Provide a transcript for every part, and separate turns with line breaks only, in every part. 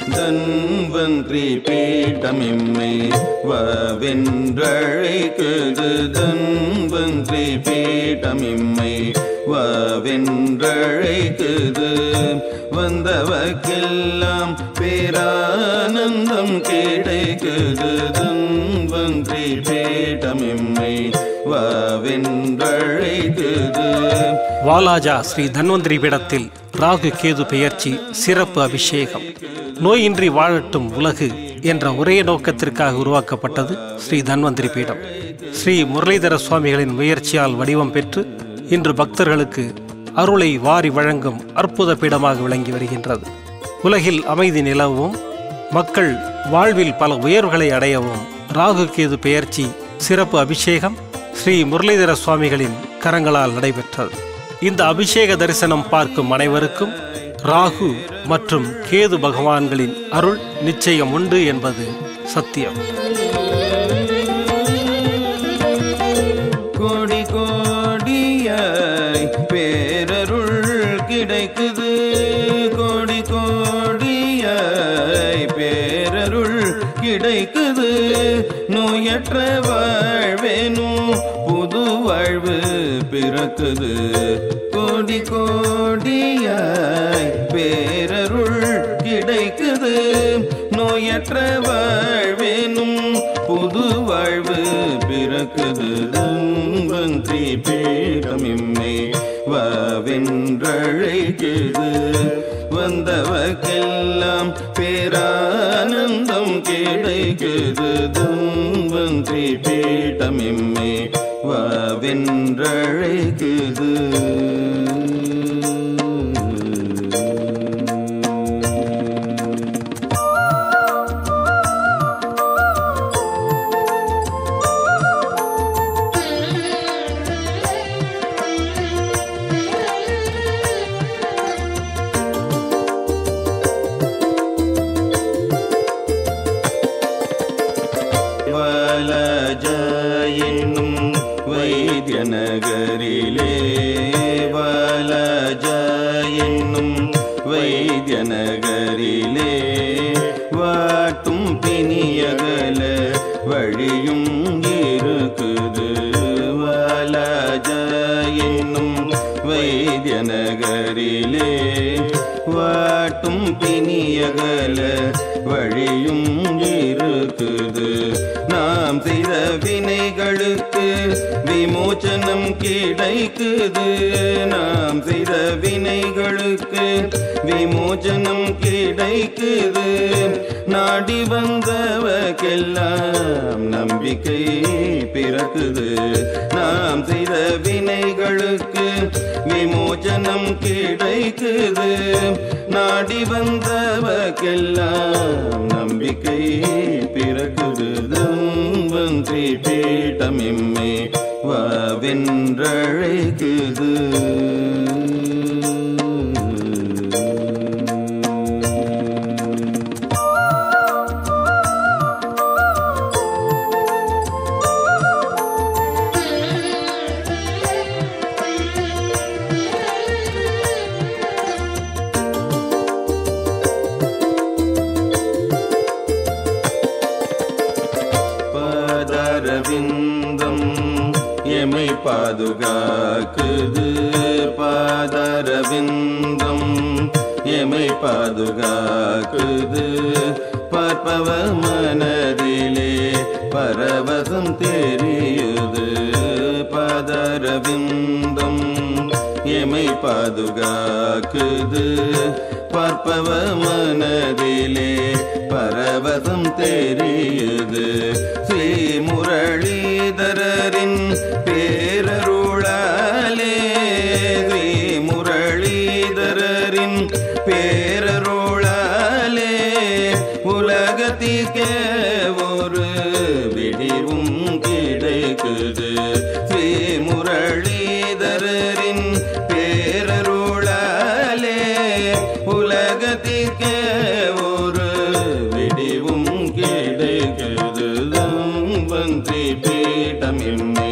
தன்வந்திரி பீட்டமிம்மை வவென்றழைக்குது தன்வந்திரி பீட்டமிம்மை வவென்றழைக்குது வந்தவர்க்கெல்லாம் பேரானந்தம் கிடைக்குது தன்வந்திரி பீட்டமிம்மை வவென்றழைக்குது
வாலாஜா ஸ்ரீ தன்வந்திரி பீடத்தில் ராகு கேது பெயர்ச்சி சிறப்பு அபிஷேகம் நோயின்றி வாழட்டும் உலகு என்ற ஒரே நோக்கத்திற்காக உருவாக்கப்பட்டது ஸ்ரீ தன்வந்திரி பீடம் ஸ்ரீ முரளிதர சுவாமிகளின் முயற்சியால் வடிவம் பெற்று இன்று பக்தர்களுக்கு அருளை வாரி வழங்கும் அற்புத பீடமாக விளங்கி வருகின்றது உலகில் அமைதி நிலவும் மக்கள் வாழ்வில் பல உயர்வுகளை அடையவும் ராகு கேது பெயர்ச்சி சிறப்பு அபிஷேகம் ஸ்ரீ முரளிதர சுவாமிகளின் கரங்களால் நடைபெற்றது இந்த அபிஷேக தரிசனம் பார்க்கும் அனைவருக்கும் ராகு மற்றும் கேது பகவான்களின் அருள் நிச்சயம் உண்டு என்பது சத்தியம்
கோடி கோடியாய் பேரருள் கிடைக்குது கோடி கோடியாய் பேரருள் கிடைக்குது நோயற்ற வாழ்வேனும் புது வாழ்வு பிறக்குது கோடி கோடியாய் பேரருள் கிடைக்குது நோயற்ற வாழ்வேனும் புது வாழ்வு பிறக்குது வந்தி பீடமிம்மை வாவென்றழைக்குது வந்தவர்க்கெல்லாம் பேரானந்தம் கிடைக்குது வந்தி பீடமிம்மை வாவென்றழைக்குது வாலஜ என்னும் வைத்திய நகரிலே வாலஜ என்னும் வைத்திய நகரிலே வாட்டும் பிணியகல வழியும் இருக்குது வாலஜ என்னும் வைத்திய நகரிலே வாட்டும் பிணியகல வழியும் இருக்குது நாம் செய்த வினைகளுக்கு விமோச்சனம் கிடைக்குது நாம் செய்த வினைகளுக்கு விமோச்சனம் கிடைக்குது நாடி வந்தவர்க்கெல்லாம் நம்பிக்கை பிறக்குது நாம் செய்த வினைகளுக்கு விமோச்சனம் கிடைக்குது நாடி வந்தவர்க்கெல்லாம் நம்பிக்கை பிறக்குது வந்தி பீட்டமிம்மை வாவென்றழைக்குது பாதரவிந்தம் எமை பாதுகாக்குது பாதரவிந்தம் எமை பாதுகாக்குது பார்ப்பவ மனதிலே பரவசம் தெரியுது பாதரவிந்தம் எமை பாதுகாக்குது பார்ப்பவ மனதிலே பரவசம் தெரியுது ஸ்ரீ முரளிதரின் பேரருளாலே ஸ்ரீ முரளிதரின் பேரருளாலே உலகத்திற்கே ஒரு விடிவும் கிடைக்குது ஸ்ரீ முரளிதரின் பேரருளாலே உலகத்திற்கே ஒரு விடிவும் கிடைக்குது வந்தி பீட்டமின்மை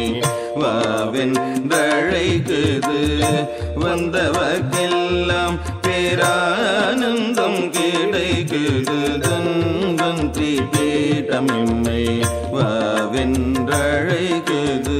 வாவென்றழைக்குது வந்தவர்க்கெல்லாம் பேரானந்தம் கிடைக்குது கெடுக்குது தன்வந்திரி பீடமிம்மை வாவென்றழைக்குது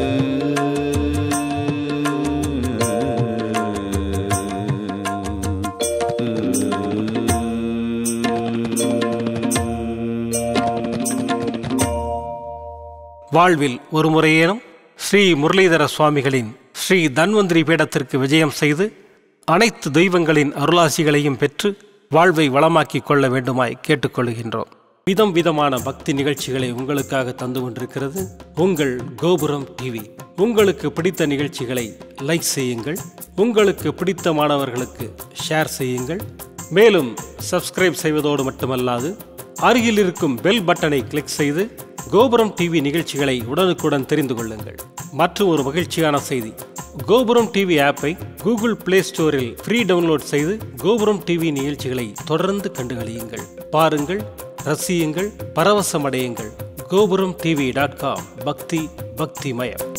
வாழ்வில் ஒரு முறையேனும் ஸ்ரீ முரளிதர சுவாமிகளின் ஸ்ரீ தன்வந்திரி பீடத்திற்கு விஜயம் செய்து அனைத்து தெய்வங்களின் அருளாசிகளையும் பெற்று வாழ்வை வளமாக்கிக் கொள்ள வேண்டுமாய் கேட்டுக்கொள்கின்றோம் விதம் விதமான பக்தி நிகழ்ச்சிகளை உங்களுக்காக தந்து கொண்டிருக்கிறது உங்கள் கோபுரம் டிவி உங்களுக்கு பிடித்த நிகழ்ச்சிகளை லைக் செய்யுங்கள் உங்களுக்கு பிடித்த மாணவர்களுக்கு ஷேர் செய்யுங்கள் மேலும் சப்ஸ்கிரைப் செய்வதோடு மட்டுமல்லாது அருகில் இருக்கும் பெல் பட்டனை கிளிக் செய்து கோபுரம் டிவி நிகழ்ச்சிகளை உடனுக்குடன் தெரிந்து கொள்ளுங்கள் மற்றும் ஒரு மகிழ்ச்சியான செய்தி கோபுரம் டிவி ஆப்பை கூகுள் பிளே ஸ்டோரில் ஃப்ரீ டவுன்லோட் செய்து கோபுரம் டிவி நிகழ்ச்சிகளை தொடர்ந்து கண்டுகளியுங்கள் பாருங்கள் ரசியுங்கள் பரவசமடையுங்கள் கோபுரம் டிவி டாட் காம் பக்தி பக்திமயம்